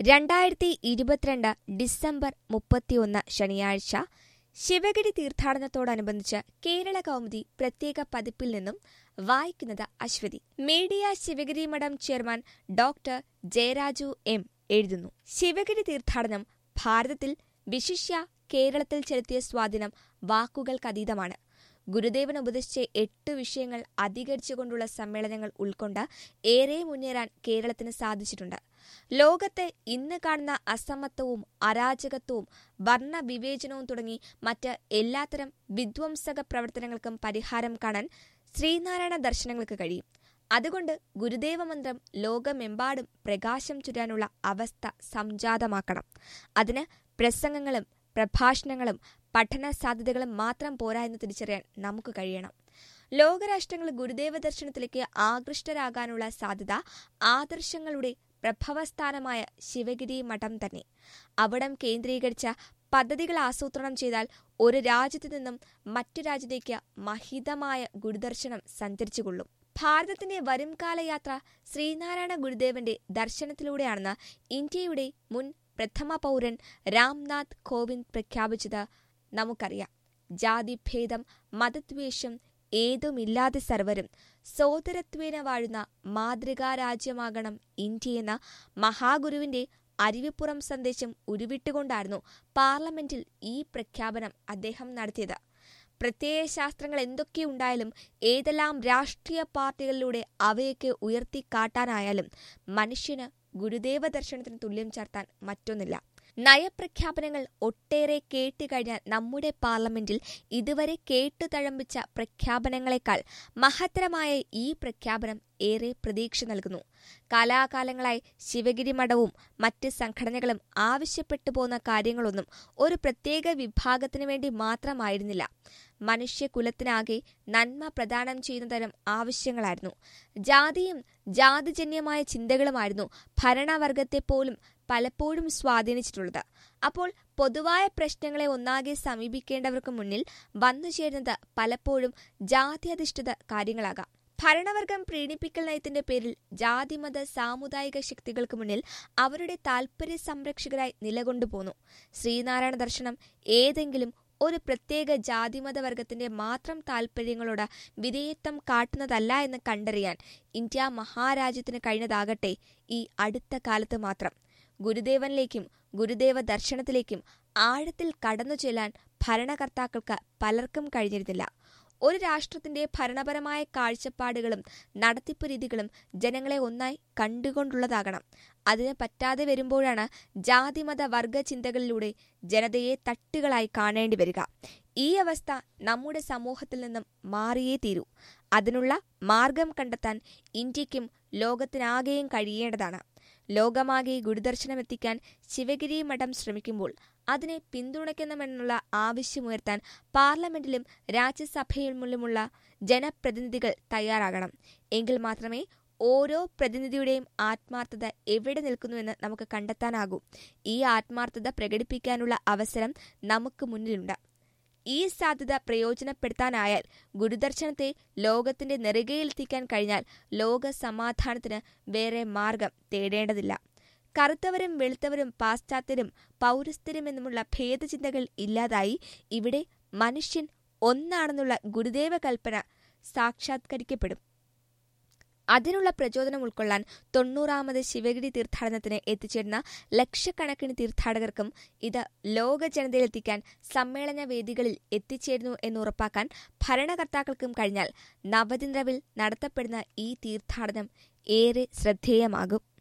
രണ്ടായിരത്തി ഇരുപത്തിരണ്ട് ഡിസംബർ മുപ്പത്തിയൊന്ന് ശനിയാഴ്ച ശിവഗിരി തീർത്ഥാടനത്തോടനുബന്ധിച്ച് കേരള കൗമുദി പ്രത്യേക പതിപ്പിൽ നിന്നും വായിക്കുന്നത് അശ്വതി മീഡിയ ശിവഗിരി മഠം ചെയർമാൻ ഡോക്ടർ ജയരാജു എം എഴുതുന്നു ശിവഗിരി തീർത്ഥാടനം ഭാരതത്തിൽ വിശിഷ്യ കേരളത്തിൽ ചെലുത്തിയ സ്വാധീനം വാക്കുകൾക്കതീതമാണ് ഗുരുദേവൻ ഉപദേശിച്ച എട്ട് വിഷയങ്ങൾ അധികരിച്ചുകൊണ്ടുള്ള സമ്മേളനങ്ങൾ ഉൾക്കൊണ്ട് ഏറെ മുന്നേറാൻ കേരളത്തിന് സാധിച്ചിട്ടുണ്ട് ലോകത്തെ ഇന്ന് കാണുന്ന അസമത്വവും അരാജകത്വവും വർണ്ണവിവേചനവും തുടങ്ങി മറ്റ് എല്ലാത്തരം വിധ്വംസക പ്രവർത്തനങ്ങൾക്കും പരിഹാരം കാണാൻ ശ്രീനാരായണ ദർശനങ്ങൾക്ക് കഴിയും അതുകൊണ്ട് ഗുരുദേവ മന്ത്രം ലോകമെമ്പാടും പ്രകാശം ചുരാനുള്ള അവസ്ഥ സംജാതമാക്കണം അതിന് പ്രസംഗങ്ങളും പ്രഭാഷണങ്ങളും പഠന സാധ്യതകളും മാത്രം പോരാ എന്ന് തിരിച്ചറിയാൻ നമുക്ക് കഴിയണം ലോകരാഷ്ട്രങ്ങൾ ഗുരുദേവ ദർശനത്തിലേക്ക് ആകൃഷ്ടരാകാനുള്ള സാധ്യത ആദർശങ്ങളുടെ പ്രഭവസ്ഥാനമായ ശിവഗിരി മഠം തന്നെ അവിടം കേന്ദ്രീകരിച്ച പദ്ധതികൾ ആസൂത്രണം ചെയ്താൽ ഒരു രാജ്യത്തു നിന്നും മറ്റു രാജ്യത്തേക്ക് മഹിതമായ ഗുരുദർശനം സഞ്ചരിച്ചുകൊള്ളും ഭാരതത്തിന്റെ വരുംകാല യാത്ര ശ്രീനാരായണ ഗുരുദേവന്റെ ദർശനത്തിലൂടെയാണെന്ന് ഇന്ത്യയുടെ മുൻ പ്രഥമ പൗരൻ രാംനാഥ് കോവിന്ദ് പ്രഖ്യാപിച്ചത് നമുക്കറിയാം ജാതിഭേദം മതദ്വേഷം ഏതുമില്ലാതെ സർവരും സോദരത്വേന വാഴുന്ന മാതൃകാരാജ്യമാകണം ഇന്ത്യയെന്ന മഹാഗുരുവിന്റെ അരുവിപ്പുറം സന്ദേശം ഉരുവിട്ടുകൊണ്ടായിരുന്നു പാർലമെന്റിൽ ഈ പ്രഖ്യാപനം അദ്ദേഹം നടത്തിയത് പ്രത്യയശാസ്ത്രങ്ങൾ എന്തൊക്കെയുണ്ടായാലും ഏതെല്ലാം രാഷ്ട്രീയ പാർട്ടികളിലൂടെ അവയൊക്കെ ഉയർത്തിക്കാട്ടാനായാലും മനുഷ്യന് ഗുരുദേവ ദർശനത്തിന് തുല്യം ചേർത്താൻ മറ്റൊന്നില്ല നയപ്രഖ്യാപനങ്ങൾ ഒട്ടേറെ കേട്ടുകഴിഞ്ഞ നമ്മുടെ പാർലമെന്റിൽ ഇതുവരെ കേട്ടു തഴമ്പിച്ച പ്രഖ്യാപനങ്ങളെക്കാൾ മഹത്തരമായ ഈ പ്രഖ്യാപനം ഏറെ പ്രതീക്ഷ നൽകുന്നു കാലാകാലങ്ങളായി ശിവഗിരി മഠവും മറ്റ് സംഘടനകളും ആവശ്യപ്പെട്ടു പോന്ന കാര്യങ്ങളൊന്നും ഒരു പ്രത്യേക വിഭാഗത്തിനു വേണ്ടി മാത്രമായിരുന്നില്ല മനുഷ്യകുലത്തിനാകെ നന്മ പ്രദാനം ചെയ്യുന്ന തരം ആവശ്യങ്ങളായിരുന്നു ജാതിയും ജാതിജന്യമായ ചിന്തകളുമായിരുന്നു ഭരണവർഗത്തെപ്പോലും പലപ്പോഴും സ്വാധീനിച്ചിട്ടുള്ളത് അപ്പോൾ പൊതുവായ പ്രശ്നങ്ങളെ ഒന്നാകെ സമീപിക്കേണ്ടവർക്ക് മുന്നിൽ വന്നുചേരുന്നത് പലപ്പോഴും ജാത്യധിഷ്ഠിത കാര്യങ്ങളാകാം ഭരണവർഗം പ്രീണിപ്പിക്കൽ നയത്തിന്റെ പേരിൽ ജാതിമത സാമുദായിക ശക്തികൾക്ക് മുന്നിൽ അവരുടെ താൽപര്യ സംരക്ഷകരായി നിലകൊണ്ടുപോന്നു ശ്രീനാരായണ ദർശനം ഏതെങ്കിലും ഒരു പ്രത്യേക ജാതിമത വർഗത്തിന്റെ മാത്രം താൽപര്യങ്ങളോട് വിധേയത്വം കാട്ടുന്നതല്ല എന്ന് കണ്ടറിയാൻ ഇന്ത്യ മഹാരാജ്യത്തിന് കഴിഞ്ഞതാകട്ടെ ഈ അടുത്ത കാലത്ത് മാത്രം ഗുരുദേവനിലേക്കും ഗുരുദേവ ദർശനത്തിലേക്കും ആഴത്തിൽ കടന്നു ചെല്ലാൻ ഭരണകർത്താക്കൾക്ക് പലർക്കും കഴിഞ്ഞിരുന്നില്ല ഒരു രാഷ്ട്രത്തിന്റെ ഭരണപരമായ കാഴ്ചപ്പാടുകളും നടത്തിപ്പ് രീതികളും ജനങ്ങളെ ഒന്നായി കണ്ടുകൊണ്ടുള്ളതാകണം അതിന് പറ്റാതെ വരുമ്പോഴാണ് ജാതിമത വർഗ ചിന്തകളിലൂടെ ജനതയെ തട്ടുകളായി കാണേണ്ടി വരിക ഈ അവസ്ഥ നമ്മുടെ സമൂഹത്തിൽ നിന്നും മാറിയേ തീരൂ അതിനുള്ള മാർഗം കണ്ടെത്താൻ ഇന്ത്യക്കും ലോകത്തിനാകെയും കഴിയേണ്ടതാണ് ലോകമാകെ ഗുരുദർശനമെത്തിക്കാൻ ശിവഗിരി മഠം ശ്രമിക്കുമ്പോൾ അതിനെ പിന്തുണയ്ക്കണമെന്നുള്ള ആവശ്യമുയർത്താൻ പാർലമെന്റിലും രാജ്യസഭയിലുമുള്ള ജനപ്രതിനിധികൾ തയ്യാറാകണം എങ്കിൽ മാത്രമേ ഓരോ പ്രതിനിധിയുടെയും ആത്മാർത്ഥത എവിടെ നിൽക്കുന്നുവെന്ന് നമുക്ക് കണ്ടെത്താനാകൂ ഈ ആത്മാർത്ഥത പ്രകടിപ്പിക്കാനുള്ള അവസരം നമുക്ക് മുന്നിലുണ്ട് ഈ സാധ്യത പ്രയോജനപ്പെടുത്താനായാൽ ഗുരുദർശനത്തെ ലോകത്തിന്റെ നെറുകയിലെത്തിക്കാൻ കഴിഞ്ഞാൽ ലോക സമാധാനത്തിന് വേറെ മാർഗം തേടേണ്ടതില്ല കറുത്തവരും വെളുത്തവരും പാശ്ചാത്യരും പൗരസ്ഥരുമെന്നുമുള്ള ഭേദചിന്തകൾ ഇല്ലാതായി ഇവിടെ മനുഷ്യൻ ഒന്നാണെന്നുള്ള ഗുരുദേവ കൽപ്പന സാക്ഷാത്കരിക്കപ്പെടും അതിനുള്ള പ്രചോദനം ഉൾക്കൊള്ളാൻ തൊണ്ണൂറാമത് ശിവഗിരി തീർത്ഥാടനത്തിന് എത്തിച്ചേരുന്ന ലക്ഷക്കണക്കിന് തീർത്ഥാടകർക്കും ഇത് ലോക ജനതയിലെത്തിക്കാൻ സമ്മേളന വേദികളിൽ എത്തിച്ചേരുന്നു എന്ന് ഉറപ്പാക്കാൻ ഭരണകർത്താക്കൾക്കും കഴിഞ്ഞാൽ നവതിന്ദ്രവിൽ നടത്തപ്പെടുന്ന ഈ തീർത്ഥാടനം ഏറെ ശ്രദ്ധേയമാകും